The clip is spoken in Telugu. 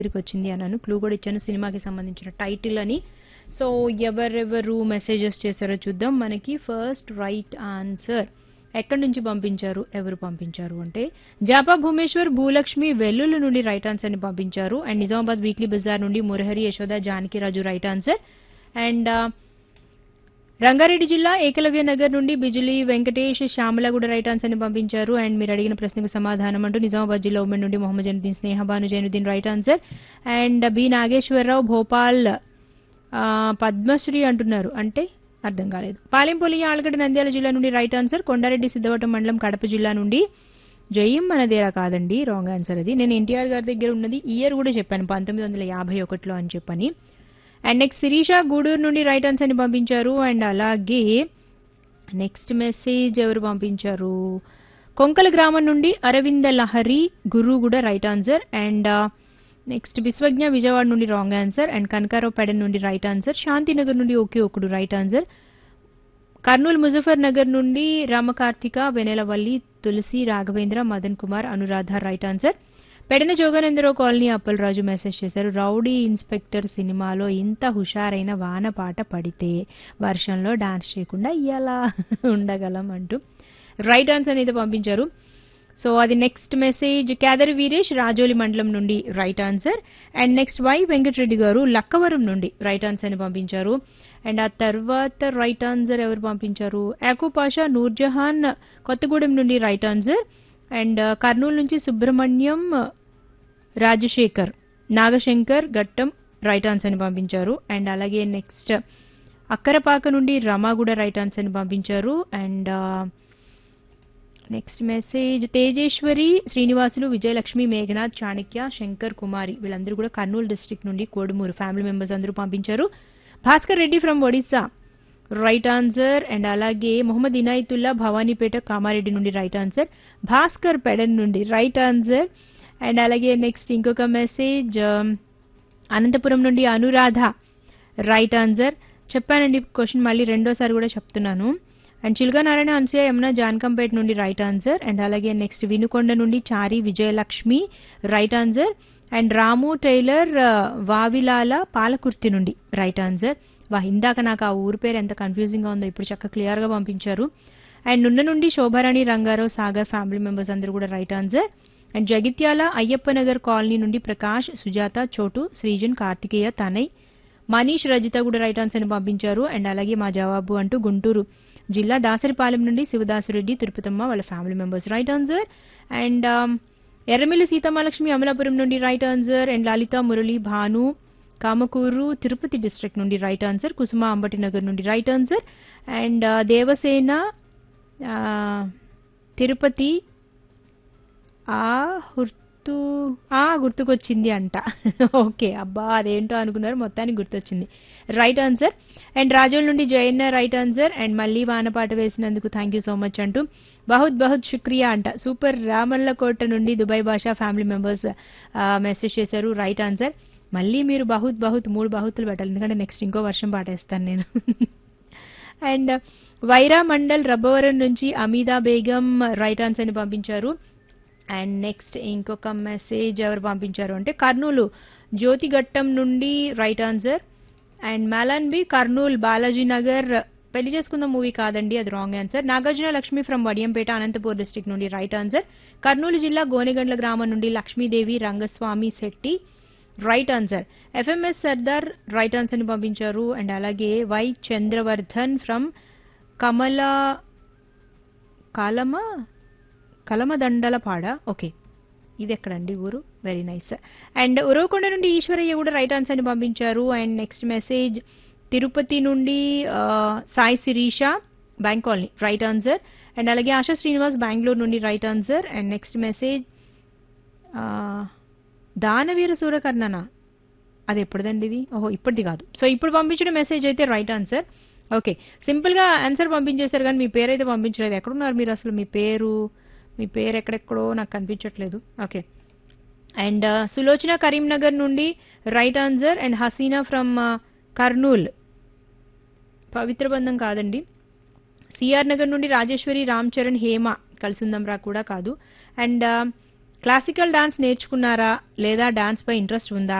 దగ్గరికి వచ్చింది అన్నాను క్లూ కూడా ఇచ్చాను సినిమాకి సంబంధించిన టైటిల్ అని సో ఎవరెవరు మెసేజెస్ చేశారో చూద్దాం మనకి ఫస్ట్ రైట్ ఆన్సర్ ఎక్కడి నుంచి పంపించారు ఎవరు పంపించారు అంటే జాపా భూమేశ్వర్ భూలక్ష్మి వెల్లుల్లి నుండి రైట్ ఆన్సర్ ని పంపించారు అండ్ నిజామాబాద్ వీక్లీ బజార్ నుండి Murahari Yashoda Janakiraju right answer and Rangareddy జిల్లా ఏకలవ్య నగర్ నుండి బిజిలీ వెంకటేష్ శ్యామల కూడా రైట్ ఆన్సర్ ని పంపించారు అండ్ మీరు అడిగిన ప్రశ్నకు సమాధానం అంటూ నిజామాబాద్ జిల్లా ఉమెన్ నుండి Mohammed Zainuddin Sneha Bhanu Zainuddin right answer and B Nageswararao Bhopal ఆ, పద్మశ్రీ అంటున్నారు అంటే అర్థం కాలేదు పాలెంపల్లి ఆలగడ్డ నంద్యాల జిల్లా నుండి రైట్ ఆన్సర్ కొండారెడ్డి సిద్ధవటం మండలం కడప జిల్లా నుండి జయం మనదేరా కాదండి రాంగ్ ఆన్సర్ అది నేను ఎన్టీఆర్ గారి దగ్గర ఉన్నది ఇయర్ కూడా చెప్పాను పంతొమ్మిది వందల యాభై ఒకటిలో అని చెప్పని అండ్ నెక్స్ట్ శిరీష గూడూరు నుండి రైట్ ఆన్సర్ ని పంపించారు అండ్ అలాగే నెక్స్ట్ మెసేజ్ ఎవరు పంపించారు కొంకల గ్రామం నుండి అరవింద లహరి గురు కూడా right answer and next Vishwajna Vijayawada నుండి wrong answer and Kanakarao Pedana నుండి రైట్ ఆన్సర్ శాంతినగర్ నుండి ఓకే ఒకడు రైట్ ఆన్సర్ కర్నూలు ముజఫర్ నగర్ నుండి Ramakarthika Vennelavalli Tulasi Raghavendra Madan Kumar Anuradha right answer Pedana Joganandarao colony Appalaraju message చేశారు రౌడీ ఇన్స్పెక్టర్ సినిమాలో ఇంత హుషారైన వాన పాట పడితే వర్షంలో డాన్స్ చేయకుండా ఎలా ఉండగలం అంటూ రైట్ ఆన్సర్ అయితే పంపించారు సో అది నెక్స్ట్ మెసేజ్ కేదరి వీరేష్ రాజోలి మండలం నుండి right answer and next Y Venkatareddy గారు లక్కవరం నుండి రైట్ ఆన్సర్ ని పంపించారు అండ్ ఆ తర్వాత రైట్ ఆన్సర్ ఎవరు పంపించారు యాకూ పాషా నూర్జహాన్ కొత్తగూడెం నుండి రైట్ ఆన్సర్ అండ్ కర్నూలు నుంచి సుబ్రహ్మణ్యం రాజశేఖర్ నాగశంకర్ ఘట్టం రైట్ ఆన్సర్ ని పంపించారు అండ్ అలాగే నెక్స్ట్ అక్కరపాక నుండి రమ కూడా రైట్ ఆన్సర్ ని పంపించారు and next message Tejeswari Srinivasulu Vijayalakshmi Meghanath Chanakya Shankar Kumari వీళ్ళందరూ కూడా కర్నూలు డిస్ట్రిక్ట్ నుండి కోడుమూరు ఫ్యామిలీ మెంబర్స్ అందరూ పంపించారు Bhaskar Reddy from Odisha right answer and అలాగే మొహమ్మద్ ఇనాయతుల్లా భవానీపేట కామారెడ్డి నుండి రైట్ ఆన్సర్ భాస్కర్ పెడన్ నుండి రైట్ ఆన్సర్ అండ్ అలాగే నెక్స్ట్ ఇంకొక మెసేజ్ అనంతపురం నుండి అనురాధ రైట్ ఆన్సర్ చెప్పానండి క్వశ్చన్ మళ్ళీ రెండోసారి కూడా చెప్తున్నాను అండ్ చిల్గా నారాయణ అన్సూయ యమున జాన్కంపేట్ నుండి రైట్ ఆన్సర్ అండ్ అలాగే నెక్స్ట్ వినుకొండ నుండి Chari Vijayalakshmi right answer and Ramu tailor ఆ, వావిలాల పాలకుర్తి నుండి రైట్ ఆన్సర్ వా ఇందాక నాకు ఆ ఊరి పేరు ఎంత కన్ఫ్యూజింగ్ గా ఉందో ఇప్పుడు చక్క క్లియర్ గా పంపించారు అండ్ నున్న నుండి శోభారాణి రంగారావు సాగర్ ఫ్యామిలీ మెంబర్స్ అందరూ కూడా right answer and Jagtial Ayyappa Nagar colony నుండి ప్రకాష్ సుజాత చోటు శ్రీజన్ కార్తికేయ తనయ్ మనీష్ రజిత కూడా రైట్ ఆన్సర్ ని పంపించారు అండ్ అలాగే మా జవాబు అంటూ గుంటూరు జిల్లా దాసరిపాలెం నుండి శివదాసురెడ్డి తిరుపతమ్మ వాళ్ళ family members right answer and Erramilli Seetamalakshmi Amalapuram నుండి right answer and Lalitha Murali Bhanu Kamakuru Tirupati district నుండి రైట్ ఆన్సర్ కుసుమ అంబటి నగర్ నుండి రైట్ ఆన్సర్ అండ్ దేవసేన ఆ, తిరుపతి ఆ గుర్తు ఆ గుర్తుకొచ్చింది అంట ఓకే అబ్బా అదేంటో అనుకున్నారు మొత్తానికి గుర్తొచ్చింది రైట్ ఆన్సర్ అండ్ రాజోల్ నుండి జయన్న రైట్ ఆన్సర్ అండ్ మళ్ళీ వానపాట వేసినందుకు థ్యాంక్ యూ సో మచ్ అంటూ బహుత్ బహుత్ శుక్రియా అంట సూపర్ రామల్లకోట నుండి Dubai Basha family members message చేశారు రైట్ ఆన్సర్ మళ్ళీ మీరు బహుత్ బహుత్ మూడు బహుతులు పెట్టాలి ఎందుకంటే నెక్స్ట్ ఇంకో వర్షం పాటేస్తాను నేను అండ్ వైరా మండల్ రబ్బవరం నుంచి అమీదా బేగం రైట్ ఆన్సర్ ని పంపించారు అండ్ నెక్స్ట్ ఇంకొక మెసేజ్ ఎవరు పంపించారు అంటే కర్నూలు జ్యోతిఘట్టం నుండి right answer and B Kurnool Balaji Nagar పెళ్లి చేసుకున్న మూవీ కాదండి అది wrong answer Nagarjuna Lakshmi from Vadiyampeta Anantapur district నుండి రైట్ ఆన్సర్ కర్నూలు జిల్లా గోనెగండ్ల గ్రామం నుండి Lakshmidevi Rangaswamy Shetty right answer FMS Sardar right answer ని పంపించారు అండ్ అలాగే వై చంద్రవర్ధన్ ఫ్రమ్ కమల కాలమ కలమదండలపాడ ఓకే ఇది ఎక్కడండి ఊరు వెరీ నైస్ అండ్ ఉరవకొండ నుండి ఈశ్వరయ్య కూడా రైట్ ఆన్సర్ ని పంపించారు అండ్ నెక్స్ట్ మెసేజ్ తిరుపతి నుండి ఆ, Sai Sirisha bank colony right answer and అలాగే ఆశా శ్రీనివాస్ బెంగళూరు నుండి right answer and next message Daanaveera సూరకర్ణనా అది ఎప్పుడుదండి ఇది ఓహో ఇప్పటిది కాదు సో ఇప్పుడు పంపించిన మెసేజ్ అయితే రైట్ ఆన్సర్ ఓకే సింపుల్ గా ఆన్సర్ పంపించేశారు కానీ మీ పేరు అయితే పంపించలేదు ఎక్కడున్నారు మీరు అసలు మీ పేరు మీ పేరు ఎక్కడెక్కడో నాకు కనిపించట్లేదు ఓకే అండ్ సులోచన కరీంనగర్ నుండి right answer and Haseena from Kurnool Pavitra Bandham కాదండి సిఆర్ నగర్ నుండి రాజేశ్వరి రామ్ చరణ్ హేమ కలిసిందంరా కూడా కాదు అండ్ క్లాసికల్ డాన్స్ నేర్చుకున్నారా లేదా డాన్స్ పై ఇంట్రెస్ట్ ఉందా